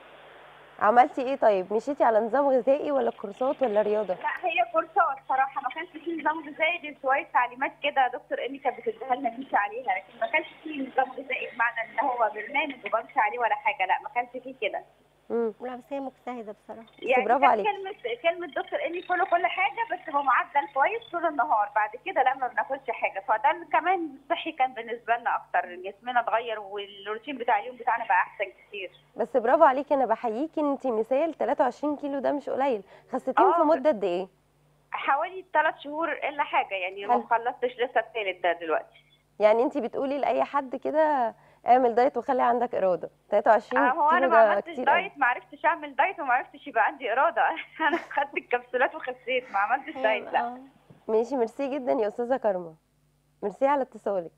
عملتي ايه طيب مشيتي على نظام غذائي ولا كورسات ولا رياضه لا هي كورسات صراحه ما كانش في نظام غذائي دي شويه تعليمات كده دكتور ايمي كانت بتديها لنا نمشي عليها لكن ما كانش في نظام غذائي بمعنى ان هو برنامج وبمشي عليه ولا حاجه لا ما كانش فيه كده امم لا بس هي مجتهده بصراحه يعني برافو كانت عليكي. كلمه كلمه دكتور ايمي كله كل حاجه بس هو معدل كويس طول النهار بعد كده لا ما بناكلش حاجه فده اللي كمان الصحي كان بالنسبه لنا اكتر جسمنا اتغير والروتين بتاع اليوم بتاعنا بقى احسن كتير بس برافو عليكي انا بحييكي انت مثال 23 كيلو ده مش قليل خسيتيهم في اه. مده قد ايه حوالي ثلاث شهور الا حاجه يعني حلو. ما خلصتش لسه الثالث ده دلوقتي يعني انت بتقولي لاي حد كده اعمل دايت وخلي عندك اراده 23 آه، هو انا كيلو ما ده عملتش كتير قوي دايت ما عرفتش اعمل دايت وما عرفتش يبقى عندي اراده انا خدت الكبسولات وخسيت ما عملتش دايت لا آه. ماشي ميرسي جدا يا استاذه كارما ميرسي على اتصالك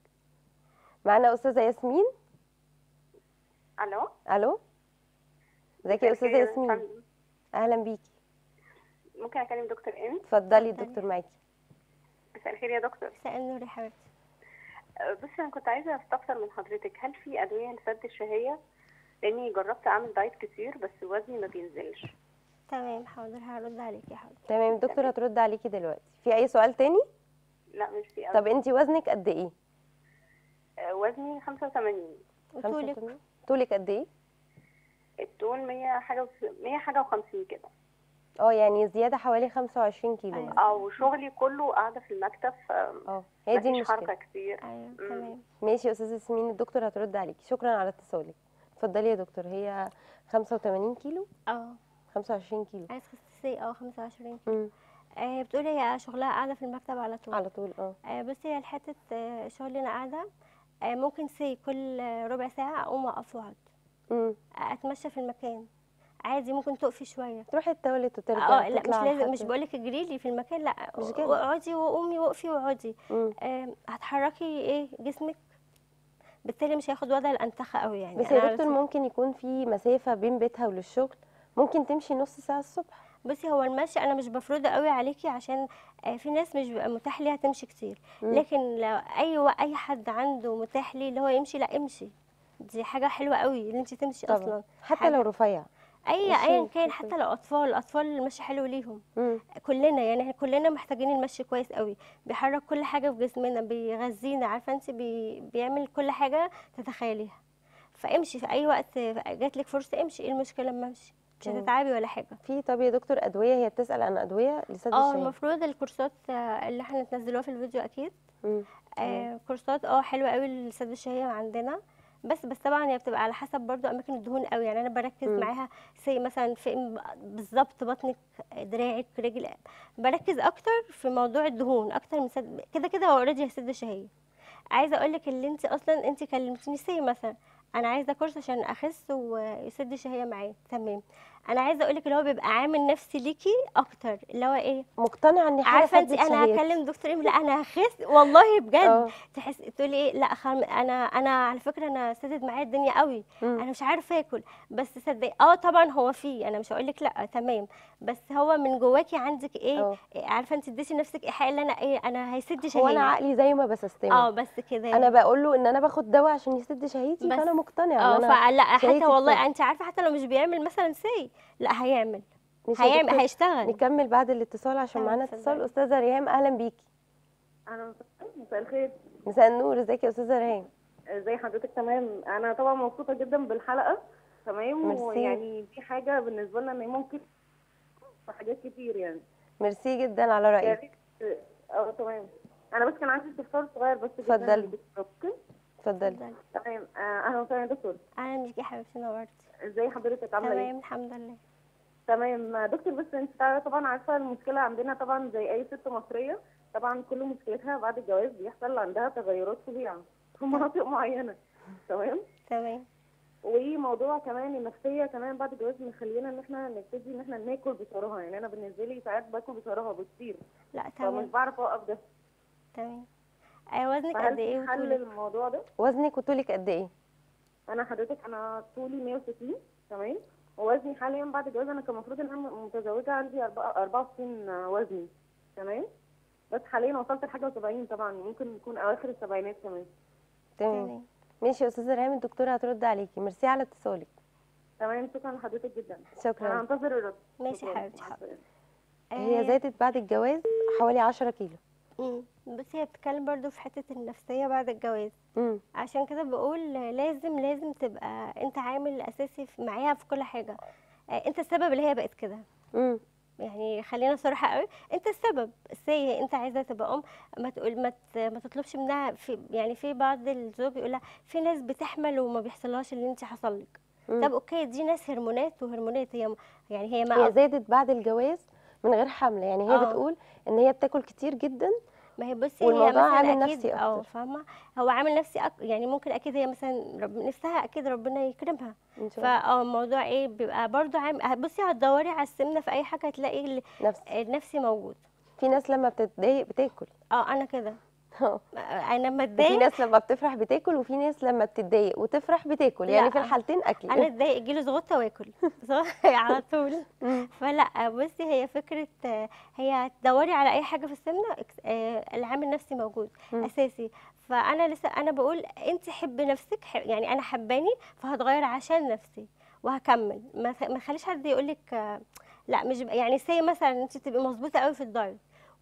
معانا استاذه ياسمين الو الو ازيك يا استاذه خير، ياسمين الحمد- اهلا بيكي ممكن اكلم دكتور ام اتفضلي اتفضلي. الدكتور معاكي مساء الخير يا دكتور مساء النور يا حبيبتي أه، بصي انا كنت عايزه استفسر من حضرتك هل في ادويه لسد الشهيه لاني جربت اعمل دايت كتير بس وزني ما بينزلش تمام حاضر هرد عليكي حاضر تمام الدكتور هترد عليكي دلوقتي في اي سؤال تاني لا مش في طب انت وزنك قد ايه أه، وزني 85 وطولك 85 طولك قد ايه الطول 100 حاجه وس- 100 حاجه و50 كده اه يعني زياده حوالي 25 كيلو أيوة. مثلا. او شغلي كله قاعده في المكتب اه هي دي مفيش حركه المشكله كتير ايوه تمام ماشي يا استاذه ياسمين الدكتور هترد عليكي شكرا على اتصالك اتفضلي يا دكتور هي 85 كيلو اه 25 كيلو عايز تخسسي اه 25 امم آه بتقولي هي شغلها قاعده في المكتب على طول على طول اه آه بصي هي الحته آه شغل انا قاعده آه ممكن سي كل آه، ربع ساعه اقوم اقف واقعد امم آه، اتمشى في المكان عادي ممكن تقفي شويه تروحي التواليت وترجعي اه لا مش تطلع لازم مش لحد- بقولك اجري لي في المكان لا مش كده. اقعدي وقومي وقفي واقعدي مم. آه هتحركي ايه جسمك بالتالي مش هياخد وضع الانتخه قوي يعني بس أنا يا على دكتور طول- ممكن يكون في مسافه بين بيتها وللشغل ممكن تمشي نص ساعه الصبح بصي هو المشي انا مش بفرضه قوي عليكي عشان آه، في ناس مش بيبقى متاح ليها تمشي كتير مم. لكن لو اي و- اي حد عنده متاح ليه اللي هو يمشي لا امشي دي حاجه حلوه قوي ان انت تمشي طبعا اصلا حتى حاجة- لو رفيع اي ماشي، ايا كان ماشي. حتى لو اطفال الاطفال المشي حلو ليهم مم. كلنا يعني احنا كلنا محتاجين المشي كويس قوي بيحرك كل حاجه في جسمنا بيغذينا عارفه انت بي بيعمل كل حاجه تتخيليها فامشي في اي وقت جات لك فرصه امشي ايه المشكله لما امشي مش مم. هتتعبي ولا حاجه في طب يا دكتور ادويه هي بتسال عن ادويه لسد اه الشهيه المفروض الكورسات آه، اللي احنا تنزلوها في الفيديو اكيد مم. آه كورسات اه حلوه قوي لسد الشهيه عندنا بس بس طبعا هي بتبقى على حسب برضو اماكن الدهون قوي يعني انا بركز مم. معاها زي مثلا في بالظبط بطنك دراعك رجل بركز اكتر في موضوع الدهون اكتر من سد كده كده هو اوريدي هيسد الشهيه عايزه اقول لك اللي انت اصلا انت كلمتيني سي مثلا انا عايزه كورس عشان اخس ويسد الشهيه معايا تمام انا عايزه اقول لك اللي هو بيبقى عامل نفسي ليكي اكتر اللي هو ايه مقتنعه ان حاجه عارفه انت سدت انا شهيتي. هكلم دكتور ايمي لا انا هخس والله بجد اه تحس تقولي ايه لا خم... انا انا على فكره انا سدت معايا الدنيا قوي مم. انا مش عارفه اكل بس صدقي اه طبعا هو فيه انا مش هقول لك لا تمام بس هو من جواكي عندك ايه اه. إيه، عارفه انت اديتي لنفسك ايحاء اللي انا ايه انا هيسد هو انا شهيه عقلي زي ما بسستمه اه بس كده انا بقول له ان انا باخد دواء عشان يسد شهيتي بس- فانا مقتنعه اه ان انا فلا حتى شهيتي والله تسد. انت عارفه حتى لو مش بيعمل مثلا سي لا هيعمل ماشي يا هيعمل دكتور، هيشتغل نكمل بعد الاتصال عشان تمام، معانا اتفضلي. اتصال استاذه ريهام اهلا بيكي انا مساء الخير مساء النور ازيك يا استاذه ريهام ازي حضرتك تمام انا طبعا مبسوطه جدا بالحلقه تمام ميرسي. ويعني دي حاجه بالنسبه لنا ان هي ممكن في حاجات كتير يعني ميرسي جدا على يا رايك ريت اه تمام انا بس كان عندي استفسار صغير بس جدا اتفضلي. للدكتور. اوكي اتفضلي اتفضلي. تمام آه، اهلا وسهلا يا دكتور اهلا بيكي يا حبيبتي نورتي ازي حضرتك عامله ايه تمام الحمد لله تمام آه، دكتور بس انت طبعا- طبعا عارفه المشكله عندنا طبعا زي اي ست مصريه طبعا كل مشكلتها بعد الجواز بيحصل عندها تغيرات فظيعه في مناطق معينه تمام تمام وموضوع كمان النفسيه كمان بعد الجواز مخلينا ان احنا نبتدي ان احنا ناكل بصراحه يعني انا بالنسبه لي ساعات باكل بصراحه بكتير لا فمش تمام بعرف اوقف ده تمام آه وزنك فهل قد ايه في حل وطولك للموضوع ده وزنك وطولك قد ايه انا حضرتك انا طولي 160 تمام ووزني حاليا بعد الجواز انا كان المفروض ان انا متزوجه عندي أربعة- 64 وزني تمام بس حاليا وصلت لحاجه و70 طبعا ممكن يكون اواخر السبعينات كمان تمام تمام ماشي يا استاذه ريهام الدكتوره هترد عليكي ميرسي على اتصالك تمام شكرا لحضرتك جدا انا شكرا هنتظر الرد ماشي يا شكراً. حبيبتي مع حاضر السلامة. هي آه، زادت بعد الجواز حوالي 10 كيلو مم. بس هي بتتكلم برضو في حتة النفسية بعد الجواز امم عشان كده بقول لازم لازم تبقى انت عامل اساسي في معاها في كل حاجة آه، انت السبب اللي هي بقت كده امم يعني خلينا صراحة قوي انت السبب سي انت عايزة تبقى ام ما تقول ما, ت- ما تطلبش منها في يعني في بعض الزوج يقول لها في ناس بتحمل وما بيحصلهاش اللي انت حصل لك مم. طب اوكي دي ناس هرمونات وهرمونات هي يعني هي ما هي زادت بعد الجواز من غير حمل يعني هي آه. بتقول ان هي بتاكل كتير جدا ما هي بصي هي والموضوع مثلا عامل اكيد نفسي اه أكتر. فاهمه هو عامل نفسي أك... يعني ممكن اكيد هي مثلا رب... نفسها اكيد ربنا يكرمها ان شاء الله فاه الموضوع ايه بيبقى برضو عامل بصي هتدوري على السمنه في اي حاجه هتلاقي ال- نفس النفسي موجود في ناس لما بتتضايق بتاكل اه انا كده انا لما في اتضايق ناس لما بتفرح بتاكل وفي ناس لما بتتضايق وتفرح بتاكل يعني لا. في الحالتين اكل انا اتضايق يجيلي زغطه واكل صح؟ على طول مم. فلا بصي هي فكره آه، هي تدوري على اي حاجه في السمنه إكس- آه، العامل النفسي موجود مم. اساسي فانا لسه انا بقول انت حبي نفسك ح- يعني انا حباني فهتغير عشان نفسي وهكمل ما ت- ما تخليش حد يقول لك لا مش ب- يعني سي مثلا انت تبقي مظبوطه قوي في الدايت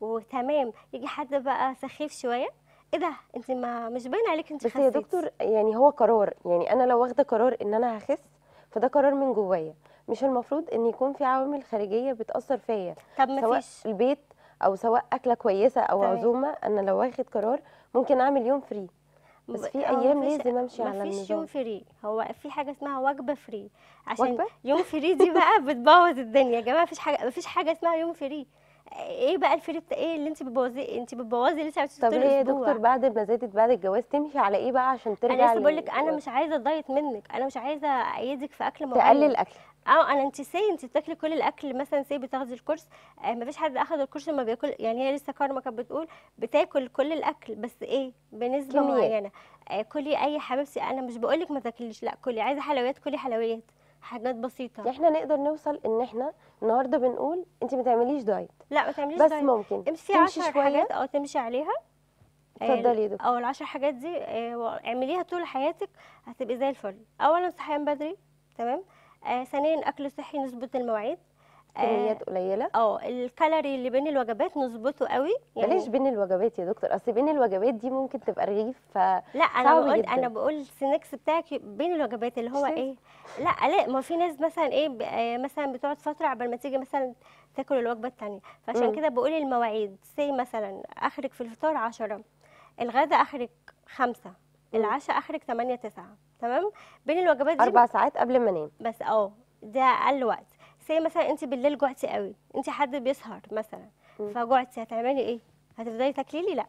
وتمام يجي حد بقى سخيف شويه ايه ده انت ما مش باين عليك انت بس يا خسيتي. دكتور يعني هو قرار يعني انا لو واخده قرار ان انا هخس فده قرار من جوايا مش المفروض ان يكون في عوامل خارجيه بتاثر فيا طب ما سواء فيش البيت او سواء اكله كويسه او تمام. عزومه انا لو واخد قرار ممكن اعمل يوم فري بس في هو ايام مفيش- لازم امشي على مفيش النظام يوم فري هو في حاجه اسمها وجبه فري عشان وجبة؟ يوم فري دي بقى بتبوظ الدنيا يا جماعه مفيش حاجه مفيش حاجه اسمها يوم فري ايه بقى الفري بتاع ايه اللي انت بتبوظيه انت بتبوظي اللي انت عملتيه طب طول هي يا الاسبوع دكتور بعد ما زادت بعد الجواز تمشي على ايه بقى عشان ترجع انا لسه بقول لك انا لل- مش عايزه دايت منك انا مش عايزه ايدك في اكل معين تقلل اكل اه انا انت سي انت بتاكلي كل الاكل مثلا سي بتاخدي الكورس آه مفيش حد اخد الكورس ما بياكل يعني هي لسه كارما كانت بتقول بتاكل كل الاكل بس ايه بنسبه كميات. معينه آه كلي اي حبيبتي انا مش بقول لك ما تاكليش لا كلي عايزه حلويات كلي حلويات حاجات بسيطه احنا نقدر نوصل ان احنا النهارده بنقول انت ما تعمليش دايت لا ما تعمليش بس دايت. ممكن امشي تمشي 10 شويه حاجات اه تمشي عليها آه، اتفضلي يا دكتور او العشر حاجات دي آه، اعمليها طول حياتك هتبقي زي الفل اولا صحيان بدري تمام آه ثانيا اكل صحي نظبط المواعيد آه، كميات قليله اه الكالوري اللي بين الوجبات نظبطه قوي بلاش بين الوجبات يا دكتور اصل بين الوجبات دي ممكن تبقى رغيف ف لا انا صعب بقول جداً. انا بقول السناكس بتاعك بين الوجبات اللي هو مش ايه لا لا ما في ناس مثلا ايه ب- آه، مثلا بتقعد فتره قبل ما تيجي مثلا تاكل الوجبه التانية فعشان مم. كده بقول المواعيد سي مثلا اخرك في الفطار عشرة الغدا اخرك خمسة مم. العشاء اخرك تمانية تسعة تمام بين الوجبات دي اربع ساعات قبل ما انام بس اه ده اقل وقت سي مثلا انت بالليل جوعتي قوي انت حد بيسهر مثلا مم. فجوعتي هتعملي ايه هتفضلي تاكلي لي لا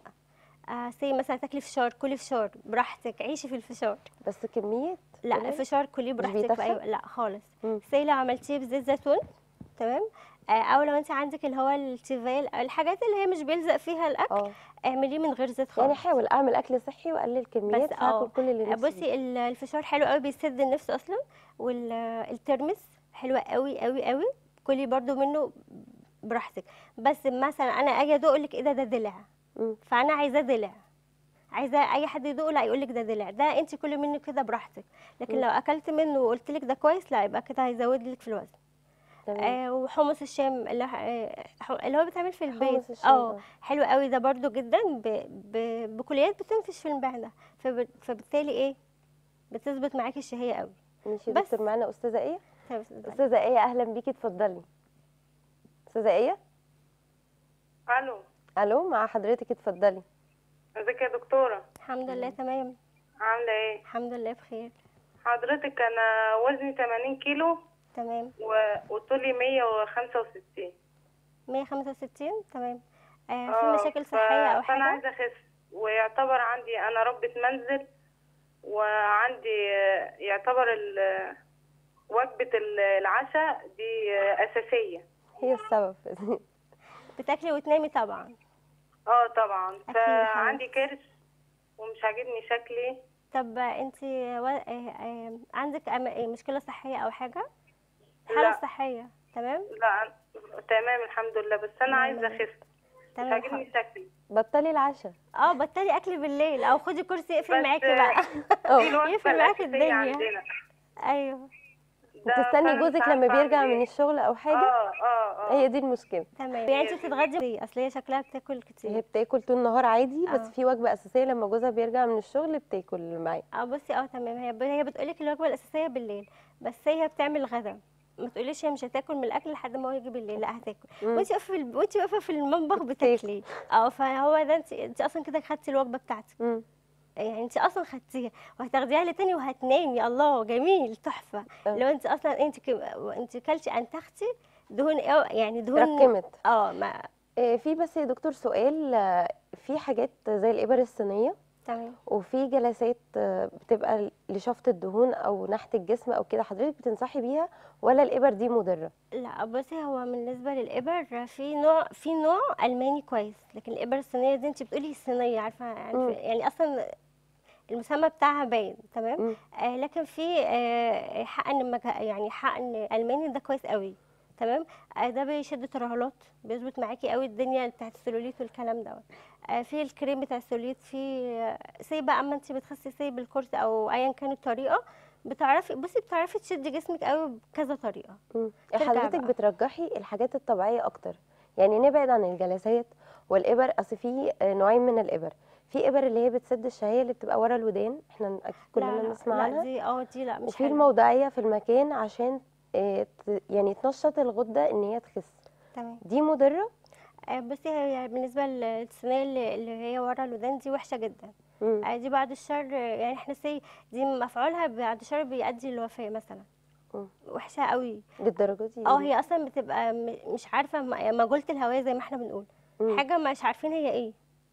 آه سي مثلا تاكلي فشار كلي فشار براحتك عيشي في الفشار بس كميات لا قليل. الفشار كليه براحتك بيتخن؟ بأي... لا خالص مم. سي لو عملتيه بزيت زيتون تمام آه او لو انت عندك اللي هو التيفال الحاجات اللي هي مش بيلزق فيها الاكل اه اعمليه من غير زيت خالص يعني حاول اعمل اكل صحي واقلل كميات بس فاكل اه كل اللي نفسي فيه. بصي ال- الفشار حلو قوي بيسد النفس اصلا والترمس حلوه قوي قوي قوي كلي برضو منه براحتك بس مثلا انا اجي ادوق لك ايه ده ده دلع مم. فانا عايزاه دلع عايزه اي حد يدوقه لا يقول لك ده دلع ده انت كلي منه كده براحتك لكن مم. لو اكلت منه وقلت لك ده كويس لا يبقى كده هيزود لك في الوزن تمام آه وحمص الشام اللي, ه- آه ح- اللي هو بيتعمل في البيت حمص الشام، اه آه. حلو قوي ده برضو جدا ب... ب... بكليات بتنفش في المعده فب... فبالتالي ايه بتظبط معاكي الشهيه قوي ماشي يا بس. دكتور معانا استاذه ايه طيب، استاذه ايه اهلا بيكي اتفضلي استاذه ايه الو الو مع حضرتك اتفضلي ازيك يا دكتوره الحمد لله تمام عامله ايه الحمد لله بخير حضرتك انا وزني 80 كيلو تمام و- وطولي 165 165 تمام آه في آه، مشاكل ف- صحيه او فانا حاجه عايزه اخس ويعتبر عندي انا ربة منزل وعندي آه، يعتبر ال- وجبة ال- العشاء دي آه، أساسية هي السبب بتاكلي وتنامي طبعا اه طبعا أكيد فعندي كرش ومش عاجبني شكلي طب انت و... آه آه عندك أم- آه، مشكله صحيه او حاجه حاله لا. صحيه تمام لا أنا- تمام الحمد لله بس انا لا، عايزه لا، لا. اخس مش تمام عاجبني حاضر. شكلي بطلي العشاء اه بطلي اكل بالليل او خدي كرسي يقفل بس، معاكي بقى اه دي الوجبة يقفل معاكي الأساسية الدنيا. عندنا ايوه ده وتستني فأنا مش جوزك لما عارفة بيرجع أعمل من إيه. الشغل او حاجه اه اه اه هي دي المشكله تمام يعني انت بتتغدي اصل هي شكلها بتاكل هي كتير بتاكل طول النهار عادي بس آه. في وجبه اساسيه لما جوزها بيرجع من الشغل بتاكل معاه اه بصي اه تمام هي ب... هي بتقولك الوجبه الاساسيه بالليل بس هي بتعمل غدا ما تقوليش هي مش هتاكل من الاكل لحد ما هو يجي بالليل لا هتاكل مم. وانت واقفه في ال... وانت واقفه في المطبخ بتاكلي اه فهو ده انت انت اصلا كده خدتي الوجبه بتاعتك مم. يعني انت اصلا خدتيها وهتاخديها لتاني وهتنامي الله جميل تحفه آه. لو انت اصلا انت ك... انت كلتي انتختي دهون أو يعني دهون ركمت اه ما آه، في بس يا دكتور سؤال آه، في حاجات زي الابر الصينيه تمام وفي جلسات آه، بتبقى لشفط الدهون او نحت الجسم او كده حضرتك بتنصحي بيها ولا الابر دي مضره لا بصي هو بالنسبه للابر في نوع في نوع الماني كويس لكن الابر الصينيه دي انت بتقولي صينيه عارفه يعني, مم. يعني اصلا المسمى بتاعها باين تمام مم. آه لكن في آه حقن مج... يعني حقن الماني ده كويس قوي تمام آه ده بيشد ترهلات بيظبط معاكي قوي الدنيا بتاعت السلوليت والكلام دوت آه في الكريم بتاع السلوليت في آه، سي بقى اما انت بتخسي سي بالكورس او ايا كانت الطريقه بتعرفي بصي بتعرفي تشدي جسمك قوي بكذا طريقه مم. ترجع حضرتك بقى. بترجحي الحاجات الطبيعيه اكتر يعني نبعد عن الجلسات والابر اصل في آه، نوعين من الابر في ابر اللي هي بتسد الشهيه اللي بتبقى ورا الودان احنا اكيد كلنا لا لا نسمع لا عنها دي اه دي لا مش وفي حلوة. الموضعيه في المكان عشان آه، ت- يعني تنشط الغده ان هي تخس تمام دي مضره آه، بصي هي بالنسبه للصينيه اللي اللي هي ورا الودان دي وحشه جدا مم. آه، دي بعد الشر يعني احنا سي دي مفعولها بعد الشر بيؤدي للوفاه مثلا مم. وحشه قوي للدرجه دي اه هي اصلا بتبقى م- مش عارفه م- مجهوله الهويه زي ما احنا بنقول مم. حاجه مش عارفين هي ايه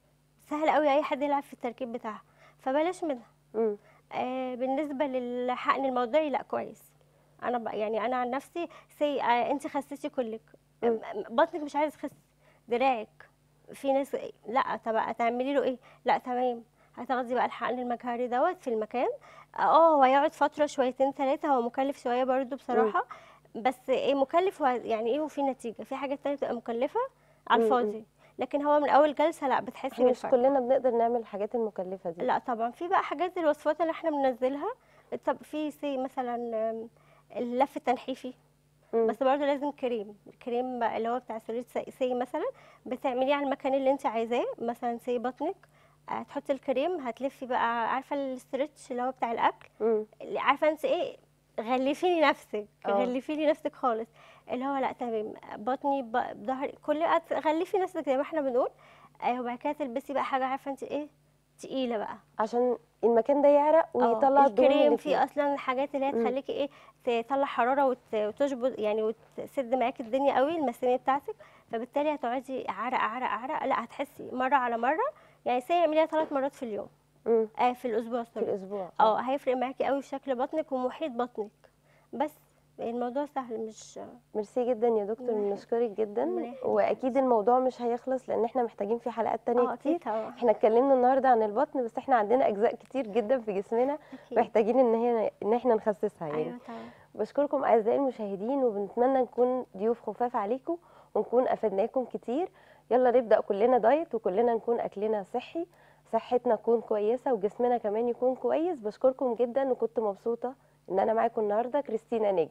سهل قوي اي حد يلعب في التركيب بتاعها فبلاش منها مم. آه بالنسبه للحقن الموضعي لا كويس انا ب... يعني انا عن نفسي سي آه انت خسيتي كلك مم. بطنك مش عايز تخس دراعك في ناس لا طب هتعملي له ايه لا تمام هتاخدي بقى الحقن المجهري دوت في المكان اه هو هيقعد فتره شويتين ثلاثه هو مكلف شويه برضو بصراحه بس ايه مكلف وه- يعني ايه وفي نتيجه في حاجات تانية بتبقى مكلفه على مم، مم. الفاضي لكن هو من اول جلسه لا بتحسي احنا مش بالفرق كلنا بنقدر نعمل الحاجات المكلفه دي لا طبعا في بقى حاجات الوصفات اللي احنا بننزلها طب في سي مثلا آم، اللف التنحيفي مم. بس برضه لازم كريم الكريم بقى اللي هو بتاع سوليد سي- سي مثلا بتعمليه على المكان اللي انت عايزاه مثلا سي بطنك هتحطي الكريم هتلفي بقى عارفه الاسترتش اللي هو بتاع الاكل مم. اللي عارفه انت ايه غلفيني نفسك اه. غلفيني نفسك خالص اللي هو لا تمام بطني ب- ظهري كل هت- غلفي نفسك زي ما احنا بنقول آه، وبعد كده تلبسي بقى حاجه عارفه انت ايه تقيله بقى عشان المكان ده يعرق اه، ويطلع الدهون الكريم اللي فيه فيه اصلا الحاجات اللي هي مم. تخليكي ايه تطلع حراره وت- وتشبط يعني وتسد معاكي الدنيا قوي المسامير بتاعتك فبالتالي هتقعدي عرق عرق عرق لا هتحسي مره على مره يعني سي اعمليها ثلاث مرات في اليوم مم. آه في الاسبوع في سوري الاسبوع اه هيفرق معاكي قوي في شكل بطنك ومحيط بطنك بس الموضوع سهل مش ميرسي جدا يا دكتور ربنا بنشكرك جدا ربنا يخليك. واكيد الموضوع مش هيخلص لان احنا محتاجين فيه حلقات تانية اه كتير اكيد طبعا احنا اتكلمنا النهارده عن البطن بس احنا عندنا اجزاء كتير جدا في جسمنا اكيد محتاجين ان هي ان احنا نخسسها يعني ايوه طبعا بشكركم اعزائي المشاهدين وبنتمنى نكون ضيوف خفاف عليكم ونكون افدناكم كتير يلا نبدا كلنا دايت وكلنا نكون اكلنا صحي صحتنا تكون كويسه وجسمنا كمان يكون كويس بشكركم جدا وكنت مبسوطه ان انا معاكم النهارده كريستينا ناجي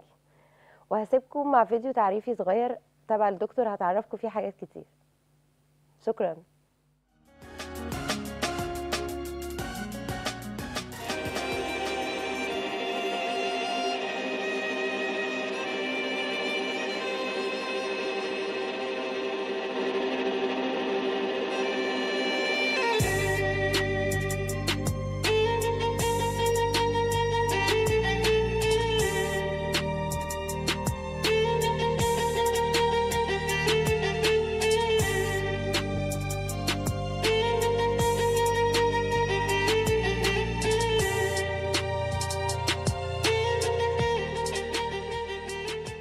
وهسيبكم مع فيديو تعريفي صغير تبع الدكتور هتعرفكم فيه حاجات كتير شكرا